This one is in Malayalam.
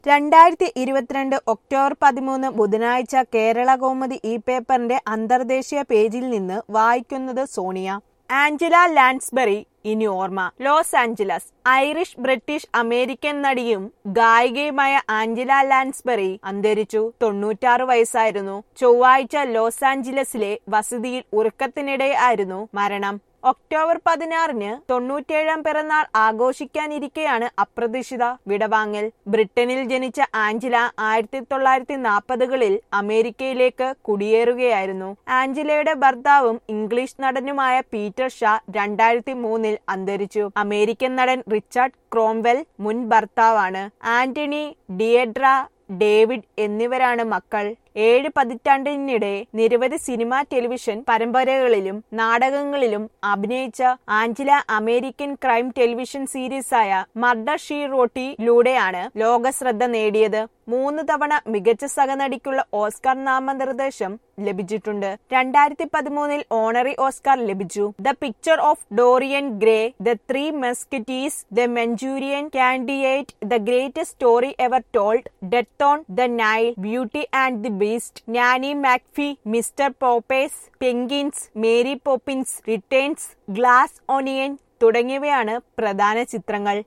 രണ്ടായിരത്തി ഇരുപത്തിരണ്ട് ഒക്ടോബർ പതിമൂന്ന് ബുധനാഴ്ച കേരള കൗമുദി ഈ പേപ്പറിന്റെ അന്തർദേശീയ പേജിൽ നിന്ന് വായിക്കുന്നത് സോണിയ ആഞ്ചല ലാൻസ്ബറി ഇനി ഓർമ്മ Los Angeles Irish British American നടിയും ഗായികയുമായ ആഞ്ചല ലാൻസ്ബറി അന്തരിച്ചു തൊണ്ണൂറ്റാറ് വയസ്സായിരുന്നു ചൊവ്വാഴ്ച ലോസ് ആഞ്ചലസിലെ വസതിയിൽ ഉറക്കത്തിനിടെ ആയിരുന്നു മരണം ഒക്ടോബർ പതിനാറിന് തൊണ്ണൂറ്റേഴാം പിറന്നാൾ ആഘോഷിക്കാനിരിക്കെയാണ് അപ്രതീക്ഷിത വിടവാങ്ങൽ ബ്രിട്ടനിൽ ജനിച്ച ആഞ്ചല ആയിരത്തി തൊള്ളായിരത്തി നാൽപ്പതുകളിൽ അമേരിക്കയിലേക്ക് കുടിയേറുകയായിരുന്നു ആഞ്ചലയുടെ ഭർത്താവും ഇംഗ്ലീഷ് നടനുമായ പീറ്റർ ഷാ രണ്ടായിരത്തി മൂന്നിൽ അന്തരിച്ചു അമേരിക്കൻ നടൻ റിച്ചാർഡ് ക്രോംവെൽ മുൻ ഭർത്താവാണ് ആന്റണി ഡിയഡ്ര ഡേവിഡ് എന്നിവരാണ് മക്കൾ ഏഴ് പതിറ്റാണ്ടിനിടെ നിരവധി സിനിമ ടെലിവിഷൻ പരമ്പരകളിലും നാടകങ്ങളിലും അഭിനയിച്ച ആഞ്ചല അമേരിക്കൻ ക്രൈം ടെലിവിഷൻ സീരീസായ മർഡർ ഷീ റോട്ടിലൂടെയാണ് ലോകശ്രദ്ധ നേടിയത് മൂന്ന് തവണ മികച്ച സഹനടിക്കുള്ള ഓസ്കാർ നാമനിർദ്ദേശം ലഭിച്ചിട്ടുണ്ട് രണ്ടായിരത്തി പതിമൂന്നിൽ ഓണറി ഓസ്കാർ ലഭിച്ചു the picture of Dorian Gray the three musketeers the Manchurian candidate the greatest story ever told death on the Nile beauty and the beast nanny McPhee mister Popper's penguins Mary Poppins returns glass onion തുടങ്ങിയവയാണ് പ്രധാന ചിത്രങ്ങൾ